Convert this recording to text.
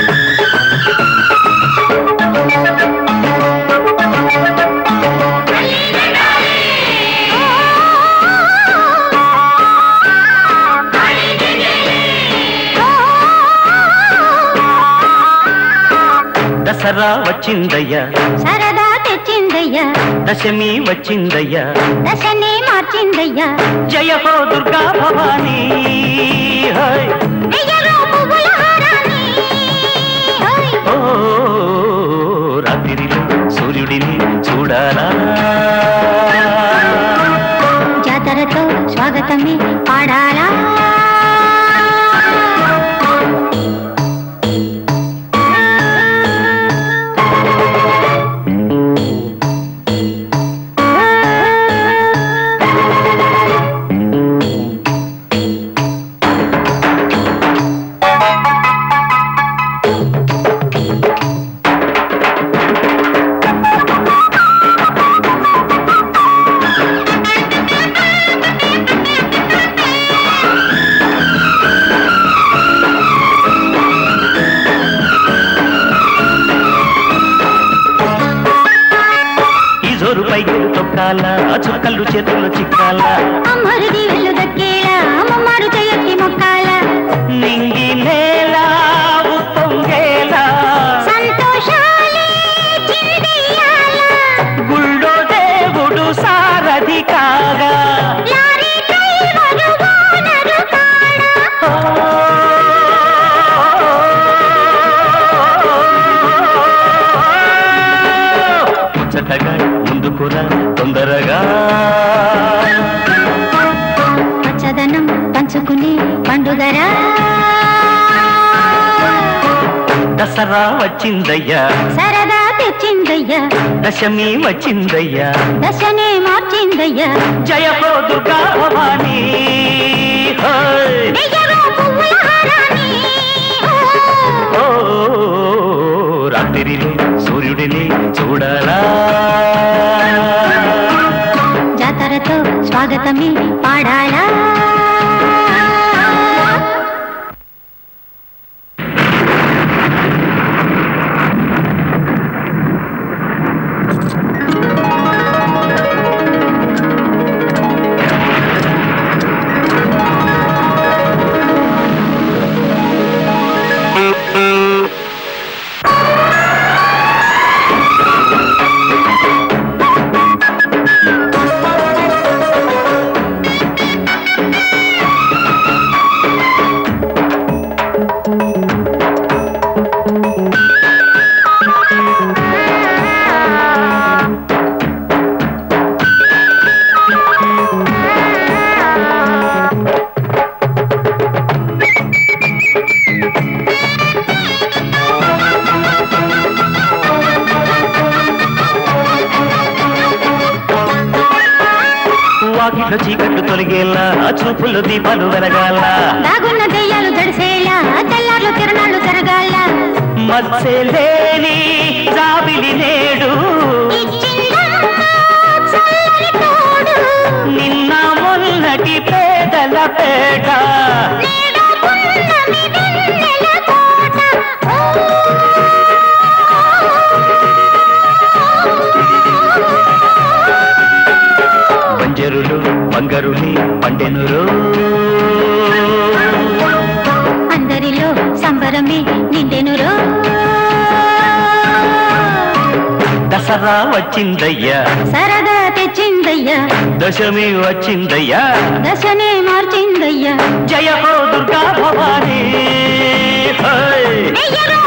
దసరా వచ్చిందయ్యా సరదా తెచ్చిందయ్యా దశమి వచ్చిందయ్యా దశనే మార్చిందయ్యా జయ హో దుర్గా భవానీ హై. వెయ్యలో పువ్వుల హారాన్ని హోయ్. ఓ రాత్రిలో సూర్యుడిని చూడాలా జాతరతో స్వాగతమే పాడాలా ఈ జోరు పైకి తొక్కాల చుక్కలు చేతుల్లో చిక్కాల అమ్మరుది వెళ్ళు దక్కేలా అమ్మమ్మారు చేయొట్టి మొక్కాల నింగి నేల ఉప్పొంగేలా సంతోషాలే చిందెయ్యాల గుళ్ళో దేవుడు సారథి కాగా లారీ డ్రైవరు ఓనరు కాడా ముచ్చటగా ముందుకురా తొందరగా పచ్చదనం పంచుకునే పండుగరా దసరా వచ్చిందయ్యా సరదా తెచ్చిందయ్యా దశమి వచ్చిందయ్యా దశనే మార్చిందయ్యా జయ హో దుర్గా భవానీ హై. వెయ్యలో పువ్వుల హారాన్ని ఓ రాత్రిలో సూర్యుడిని చూడాలా జాతరతో స్వాగతమే పాడాలా వాకిట్లో చీకట్లు తొలగేలా చూపుల్లో దీపాలు వెలగాల దాగున్న దెయ్యాలు జడిసేలా తెల్లార్లు కిరణాలు జరగాల మత్స్యలేని జాబిలి నేడు ఇచ్చిందమ్మా చల్లని తోడు నిన్న మొన్నటి పేదల పేట నేడు పున్నమి వెన్నెల కోట బంజరులు బంగరుని పండెనురు అందరిలో సంబరమే నిండెనురో దసరా వచ్చిందయ్యా సరదా తెచ్చిందయ్యా దశమి వచ్చిందయ్యా దశనే మార్చిందయ్యా జయ హో దుర్గా భవానీ హై. వెయ్యలో